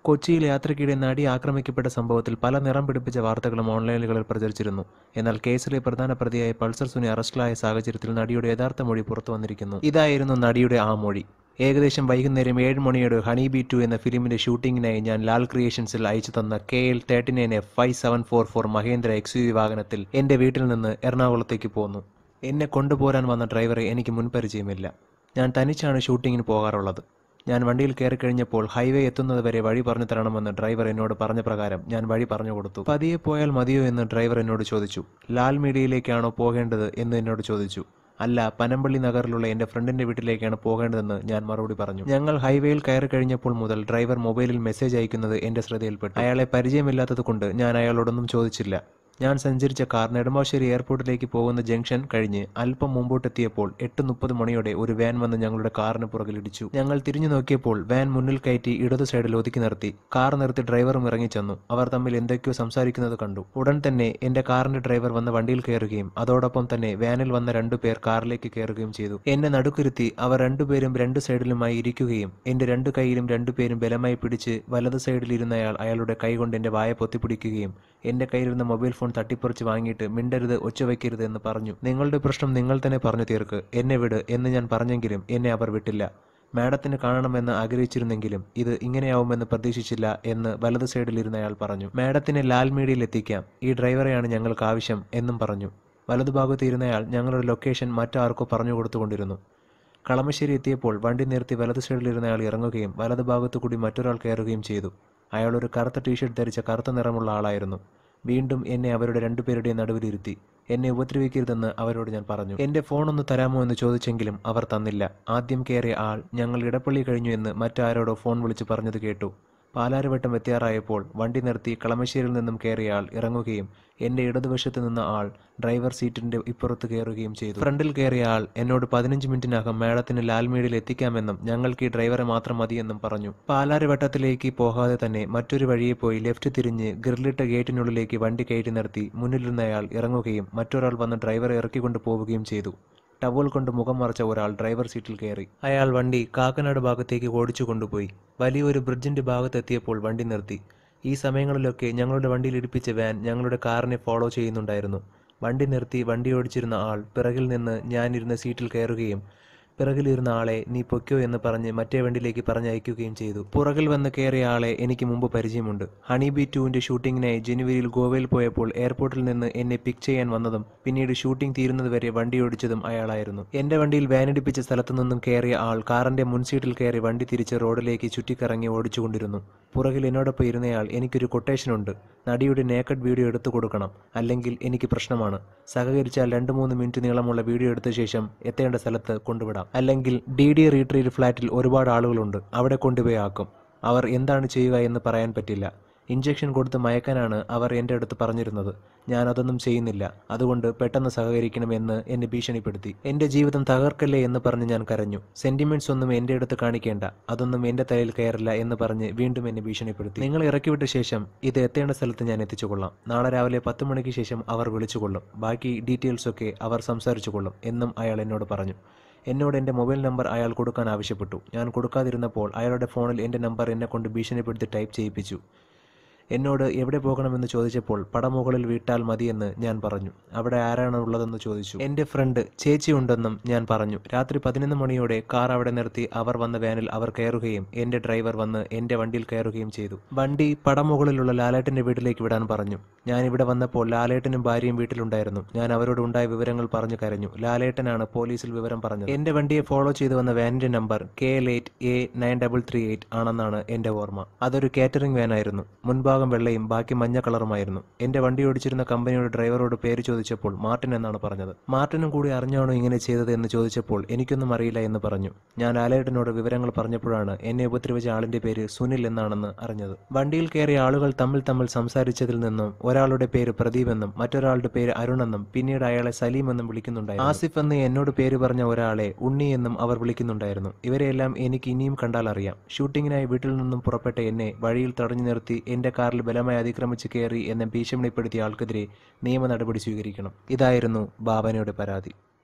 കൊച്ചിയിൽ യാത്രയ്ക്കിടെ നടി ആക്രമിക്കപ്പെട്ട സംഭവത്തിൽ പല നിറം പിടിപ്പിച്ച വാർത്തകളും ഓൺലൈനുകളിൽ പ്രചരിച്ചിരുന്നു എന്നാൽ കേസിലെ പ്രധാന പ്രതിയായ പൾസർ സുനി അറസ്റ്റിലായ സാഹചര്യത്തിൽ നടിയുടെ യഥാർത്ഥ മൊഴി പുറത്തു വന്നിരിക്കുന്നു ഇതായിരുന്നു നടിയുടെ ആ മൊഴി ഏകദേശം വൈകുന്നേരം ഏഴ് മണിയോടെ ഹണി ബി ടു എന്ന ഫിലിമിന്റെ ഷൂട്ടിങ്ങിനായി ഞാൻ ലാൽ ക്രിയേഷൻസിൽ അയച്ചു തന്ന K L thirty nine F five seven four four Mahindra X U വാഹനത്തിൽ എന്റെ വീട്ടിൽ നിന്ന് എറണാകുളത്തേക്ക് പോന്നു എന്നെ കൊണ്ടുപോരാൻ വന്ന ഡ്രൈവറെ എനിക്ക് മുൻപരിചയമില്ല ഞാൻ തനിച്ചാണ് ഷൂട്ടിങ്ങിന് പോകാറുള്ളത് ഞാൻ വണ്ടിയിൽ കയറി കഴിഞ്ഞപ്പോൾ ഹൈവേ എത്തുന്നത് വരെ വഴി പറഞ്ഞു തരണമെന്ന് ഡ്രൈവർ എന്നോട് പറഞ്ഞ പ്രകാരം ഞാൻ വഴി പറഞ്ഞു കൊടുത്തു പതിയെ പോയാൽ മതിയോ എന്ന് ഡ്രൈവർ എന്നോട് ചോദിച്ചു ലാൽ മീഡിയയിലേക്കാണോ പോകേണ്ടത് എന്ന് എന്നോട് ചോദിച്ചു അല്ല പനമ്പള്ളി നഗറിലുള്ള എന്റെ ഫ്രണ്ടിന്റെ വീട്ടിലേക്കാണ് പോകേണ്ടതെന്ന് ഞാൻ മറുപടി പറഞ്ഞു ഞങ്ങൾ ഹൈവേയിൽ കയറി കഴിഞ്ഞപ്പോൾ മുതൽ ഡ്രൈവർ മൊബൈലിൽ മെസ്സേജ് അയക്കുന്നത് എന്റെ ശ്രദ്ധയിൽപ്പെട്ടു അയാളെ പരിചയമില്ലാത്തത് കൊണ്ട് ഞാൻ അയാളോടൊന്നും ചോദിച്ചില്ല ഞാൻ സഞ്ചരിച്ച കാർ നെടുമ്പാശ്ശേരി എയർപോർട്ടിലേക്ക് പോകുന്ന ജംഗ്ഷൻ കഴിഞ്ഞ് അല്പം മുമ്പോട്ടെത്തിയപ്പോൾ എട്ട് മുപ്പത് മണിയോടെ ഒരു വാൻ വന്ന് ഞങ്ങളുടെ കാറിന് പുറകിലിടിച്ചു ഞങ്ങൾ തിരിഞ്ഞു നോക്കിയപ്പോൾ വാൻ മുന്നിൽ കയറ്റി ഇടതു സൈഡിൽ ഒതുക്കി നിർത്തി കാർ നിർത്തി ഡ്രൈവറും ഇറങ്ങിച്ചെന്നു അവർ തമ്മിൽ എന്തൊക്കെയോ സംസാരിക്കുന്നത് കണ്ടു ഉടൻ തന്നെ എന്റെ കാറിന്റെ ഡ്രൈവർ വന്ന് വണ്ടിയിൽ കയറുകയും അതോടൊപ്പം തന്നെ വാനിൽ വന്ന രണ്ടു പേർ കാറിലേക്ക് കയറുകയും ചെയ്തു എന്നെ നടുക്കുരുത്തി അവർ രണ്ടുപേരും രണ്ട് സൈഡിലുമായി ഇരിക്കുകയും എന്റെ രണ്ട് കൈയിലും രണ്ടുപേരും ബലമായി പിടിച്ച് വലത് സൈഡിൽ ഇരുന്നയാൾ അയാളുടെ കൈ കൊണ്ട് എന്റെ വായ പൊത്തിപ്പിടിക്കുകയും എന്റെ കയ്യിലിരുന്ന മൊബൈൽ ഫോൺ തട്ടിപ്പറിച്ച് വാങ്ങിയിട്ട് മിണ്ടരുത് ഒച്ച വയ്ക്കരുത് എന്ന് പറഞ്ഞു നിങ്ങളുടെ പ്രശ്നം നിങ്ങൾ തന്നെ പറഞ്ഞു തീർക്ക് എന്നെ വിട് എന്ന് ഞാൻ പറഞ്ഞെങ്കിലും എന്നെ അവർ വിട്ടില്ല മാഡത്തിന് കാണണമെന്ന് ആഗ്രഹിച്ചിരുന്നെങ്കിലും ഇത് ഇങ്ങനെയാവുമെന്ന് പ്രതീക്ഷിച്ചില്ല എന്ന് വലത് സൈഡിൽ ഇരുന്നയാൾ പറഞ്ഞു മാഡത്തിനെ ലാൽ മീഡിയയിൽ എത്തിക്കാം ഈ ഡ്രൈവറെയാണ് ഞങ്ങൾക്ക് ആവശ്യം എന്നും പറഞ്ഞു വലതുഭാഗത്ത് ഇരുന്നയാൾ ഞങ്ങളുടെ ലൊക്കേഷൻ മറ്റാർക്കോ പറഞ്ഞു കൊടുത്തുകൊണ്ടിരുന്നു കളമശ്ശേരി എത്തിയപ്പോൾ വണ്ടി നിർത്തി വലത് സൈഡിലിരുന്നയാൾ ഇറങ്ങുകയും വലതുഭാഗത്തു കൂടി മറ്റൊരാൾ കയറുകയും ചെയ്തു അയാൾ ഒരു കറുത്ത ടീഷർട്ട് ധരിച്ച കറുത്ത നിറമുള്ള ആളായിരുന്നു വീണ്ടും എന്നെ അവരുടെ രണ്ടുപേരുടെയും നടുവിലിരുത്തി എന്നെ ഉപദ്രവിക്കരുതെന്ന് അവരോട് ഞാൻ പറഞ്ഞു എന്റെ ഫോൺ ഒന്ന് തരാമോ എന്ന് ചോദിച്ചെങ്കിലും അവർ തന്നില്ല ആദ്യം കയറിയ ആൾ ഞങ്ങൾ ഇടപ്പള്ളി കഴിഞ്ഞു എന്ന് മറ്റാരോടോ ഫോൺ വിളിച്ച് പറഞ്ഞത് കേട്ടു പാലാരിവട്ടം എത്തിയാറായപ്പോൾ വണ്ടി നിർത്തി കളമശ്ശേരിയിൽ നിന്നും കയറിയ ആൾ ഇറങ്ങുകയും എന്റെ ഇടതുവശത്ത് നിന്ന ആൾ ഡ്രൈവർ സീറ്റിന്റെ ഇപ്പുറത്ത് കയറുകയും ചെയ്തു ഫ്രണ്ടിൽ കയറിയ ആൾ എന്നോട് പതിനഞ്ച് മിനിറ്റിനകം മാഡത്തിന് ലാൽമീഡിൽ എത്തിക്കാമെന്നും ഞങ്ങൾക്ക് ഈ ഡ്രൈവറെ മാത്രം മതിയെന്നും പറഞ്ഞു പാലാരിവട്ടത്തിലേക്ക് പോകാതെ തന്നെ മറ്റൊരു വഴിയെ പോയി ലെഫ്റ്റ് തിരിഞ്ഞ് ഗ്രില്ലിട്ട ഗേറ്റിനുള്ളിലേക്ക് വണ്ടി കയറ്റി നിർത്തി മുന്നിലിരുന്നയാൾ ഇറങ്ങുകയും മറ്റൊരാൾ വന്ന് ഡ്രൈവറെ ഇറക്കിക്കൊണ്ട് പോവുകയും ചെയ്തു ടവൽ കൊണ്ട് മുഖം മറച്ച ഒരാൾ ഡ്രൈവർ സീറ്റിൽ കയറി അയാൾ വണ്ടി കാക്കനാട് ഭാഗത്തേക്ക് ഓടിച്ചു കൊണ്ടുപോയി വലിയൊരു ബ്രിഡ്ജിന്റെ ഭാഗത്തെത്തിയപ്പോൾ വണ്ടി നിർത്തി ഈ സമയങ്ങളിലൊക്കെ ഞങ്ങളുടെ വണ്ടിയിൽ ഇടിപ്പിച്ച വാൻ ഞങ്ങളുടെ കാറിനെ ഫോളോ ചെയ്യുന്നുണ്ടായിരുന്നു വണ്ടി നിർത്തി വണ്ടി ഓടിച്ചിരുന്ന ആൾ പിറകിൽ നിന്ന് ഞാനിരുന്ന സീറ്റിൽ കയറുകയും പിറകിലിരുന്ന ആളെ നീ പൊയ്ക്കോ എന്ന് പറഞ്ഞ് മറ്റേ വണ്ടിയിലേക്ക് പറഞ്ഞയക്കുകയും ചെയ്തു പുറകിൽ വന്ന് കയറിയ ആളെ എനിക്ക് മുമ്പ് പരിചയമുണ്ട് ഹണി ബി ടുവിന്റെ ഷൂട്ടിങ്ങിനായി ജനുവരിയിൽ ഗോവയിൽ പോയപ്പോൾ എയർപോർട്ടിൽ നിന്ന് എന്നെ പിക്ക് ചെയ്യാൻ വന്നതും പിന്നീട് ഷൂട്ടിംഗ് തീരുന്നത് വരെ വണ്ടി ഓടിച്ചതും അയാളായിരുന്നു എന്റെ വണ്ടിയിൽ വാനിടിപ്പിച്ച സ്ഥലത്തു നിന്നും കയറിയ ആൾ കാറിന്റെ മുൻസീറ്റിൽ കയറി വണ്ടി തിരിച്ച് റോഡിലേക്ക് ചുറ്റിക്കറങ്ങി ഓടിച്ചുകൊണ്ടിരുന്നു പുറകിൽ എന്നോടൊപ്പം ഇരുന്നയാൾ എനിക്കൊരു കൊട്ടേഷൻ ഉണ്ട് നടിയുടെ നേക്കഡ് വീഡിയോ എടുത്തു കൊടുക്കണം അല്ലെങ്കിൽ എനിക്ക് പ്രശ്നമാണ് സഹകരിച്ചാൽ രണ്ട് മൂന്ന് മിനിറ്റ് നീളമുള്ള വീഡിയോ എടുത്ത ശേഷം എത്തേണ്ട സ്ഥലത്ത് കൊണ്ടുവിടാം അല്ലെങ്കിൽ ഡി ഡി റീട്രീവ് ഫ്ലാറ്റിൽ ഒരുപാട് ആളുകളുണ്ട് അവിടെ കൊണ്ടുപോയി ആക്കും അവർ എന്താണ് ചെയ്യുക എന്ന് പറയാൻ പറ്റില്ല ഇഞ്ചക്ഷൻ കൊടുത്ത് മയക്കാനാണ് അവർ എൻ്റെ അടുത്ത് പറഞ്ഞിരുന്നത് ഞാൻ അതൊന്നും ചെയ്യുന്നില്ല അതുകൊണ്ട് പെട്ടെന്ന് സഹകരിക്കണമെന്ന് എന്നെ ഭീഷണിപ്പെടുത്തി എൻ്റെ ജീവിതം തകർക്കല്ലേ എന്ന് പറഞ്ഞ് ഞാൻ കരഞ്ഞു സെന്റിമെന്റ്സ് ഒന്നും എൻ്റെ അടുത്ത് കാണിക്കേണ്ട അതൊന്നും എൻ്റെ തലയിൽ കയറില്ല എന്ന് പറഞ്ഞ് വീണ്ടും എന്നെ ഭീഷണിപ്പെടുത്തി നിങ്ങൾ ഇറക്കിവിട്ട ശേഷം ഇത് എത്തേണ്ട സ്ഥലത്ത് ഞാൻ എത്തിച്ചുകൊള്ളാം നാളെ രാവിലെ പത്ത് മണിക്ക് ശേഷം അവർ വിളിച്ചുകൊള്ളും ബാക്കി ഡീറ്റെയിൽസ് ഒക്കെ അവർ സംസാരിച്ചുകൊള്ളും എന്നും അയാൾ എന്നോട് പറഞ്ഞു എന്നോട് എൻ്റെ മൊബൈൽ നമ്പർ അയാൾ കൊടുക്കാൻ ആവശ്യപ്പെട്ടു ഞാൻ കൊടുക്കാതിരുന്നപ്പോൾ അയാളുടെ ഫോണിൽ എൻ്റെ നമ്പർ എന്നെ കൊണ്ട് ഭീഷണിപ്പെടുത്തി ടൈപ്പ് ചെയ്യിപ്പിച്ചു എന്നോട് എവിടെ പോകണമെന്ന് ചോദിച്ചപ്പോൾ പടമുകളിൽ വീട്ടാൽ മതിയെന്ന് ഞാൻ പറഞ്ഞു അവിടെ ആരാണ് ഉള്ളതെന്ന് ചോദിച്ചു എൻ്റെ ഫ്രണ്ട് ചേച്ചി ഉണ്ടെന്നും ഞാൻ പറഞ്ഞു രാത്രി പതിനൊന്ന് മണിയോടെ കാർ അവിടെ നിർത്തി അവർ വന്ന വാനിൽ അവർ കയറുകയും എൻ്റെ ഡ്രൈവർ വന്ന് എൻ്റെ വണ്ടിയിൽ കയറുകയും ചെയ്തു വണ്ടി പടമുകളിലുള്ള ലാലേട്ടൻ്റെ വീട്ടിലേക്ക് വിടാൻ പറഞ്ഞു ഞാൻ ഇവിടെ വന്നപ്പോൾ ലാലേട്ടനും ഭാര്യയും വീട്ടിലുണ്ടായിരുന്നു ഞാൻ അവരോട് ഉണ്ടായ വിവരങ്ങൾ പറഞ്ഞു കരഞ്ഞു ലാലേട്ടനാണ് പോലീസിൽ വിവരം പറഞ്ഞത് എൻ്റെ വണ്ടിയെ ഫോളോ ചെയ്തു വന്ന വാനിന്റെ number K L eight A nine double three eight ആണെന്നാണ് എൻ്റെ ഓർമ്മ അതൊരു കാറ്ററിംഗ് വാനായിരുന്നു മുൻഭാഗം വെള്ളയും ബാക്കി മഞ്ഞ കളറുമായിരുന്നു എൻ്റെ വണ്ടി ഓടിച്ചിരുന്ന കമ്പനിയുടെ ഡ്രൈവറോട് പേര് ചോദിച്ചപ്പോൾ മാർട്ടിൻ എന്നാണ് പറഞ്ഞത് മാർട്ടിനും കൂടി അറിഞ്ഞാണോ ഇങ്ങനെ ചെയ്തത് എന്ന് ചോദിച്ചപ്പോൾ എനിക്കൊന്നും അറിയില്ല എന്ന് പറഞ്ഞു ഞാൻ ലാലേട്ടനോട് വിവരങ്ങൾ പറഞ്ഞപ്പോഴാണ് എന്നെ ഉപദ്രവിച്ച ആളിന്റെ പേര് സുനിൽ എന്നാണെന്ന് അറിഞ്ഞത് വണ്ടിയിൽ കയറിയ ആളുകൾ തമ്മിൽ തമ്മിൽ സംസാരിച്ചതിൽ നിന്നും ഒരാളുടെ പേര് പ്രദീപ് എന്നും മറ്റൊരാളുടെ പേര് അരുൺ എന്നും പിന്നീട് അയാളെ സലീം എന്നും വിളിക്കുന്നുണ്ടായിരുന്നു ആസിഫ് എന്ന് എന്നോട് പേര് പറഞ്ഞ ഒരാളെ ഉണ്ണി എന്നും അവർ വിളിക്കുന്നുണ്ടായിരുന്നു ഇവരെയെല്ലാം എനിക്ക് ഇനിയും കണ്ടാൽ അറിയാം ഷൂട്ടിങ്ങിനായി വീട്ടിൽ നിന്നും പുറപ്പെട്ട എന്നെ വഴിയിൽ തടഞ്ഞു നിർത്തി എന്റെ കാറിൽ ബലമായി അതിക്രമിച്ച് കയറി എന്നെ ഭീഷണിപ്പെടുത്തിയ ആൾക്കെതിരെ നിയമ നടപടി സ്വീകരിക്കണം ഇതായിരുന്നു ഭാവനയുടെ പരാതി